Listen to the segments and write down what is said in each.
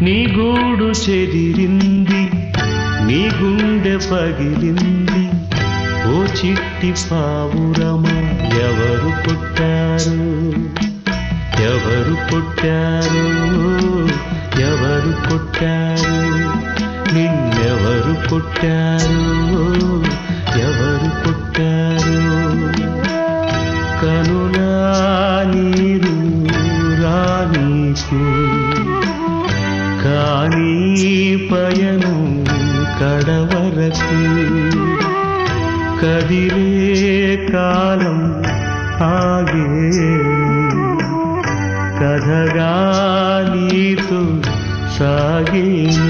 నీ గూడు చెదిరింది నీ గుండె పగిలింది ఓ చిట్టి పావురమ ఎవరు పుట్టారు ఎవరు పుట్టారు ఎవరు పుట్టారు నిన్నెవరు పుట్టారు ఎవరు పుట్టారు కనులా నీరు రానీకు కానీ పయనం కడవరకు కదిలే కాలం ఆగే కథగా నీతో సాగేను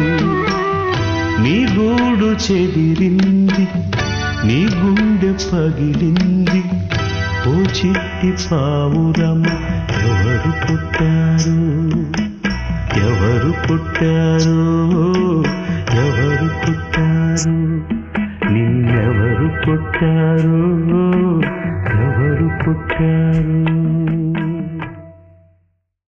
నీ గూడు చెదిరింది నీ గుండె పగిలింది ఓ చిట్టి పావురమ్మ ఎవరు పుట్టారు ఎవరు పుట్టారు ఎవరు పుట్టారు నిన్నెవరు పుట్టారు ఎవరు పుట్టారు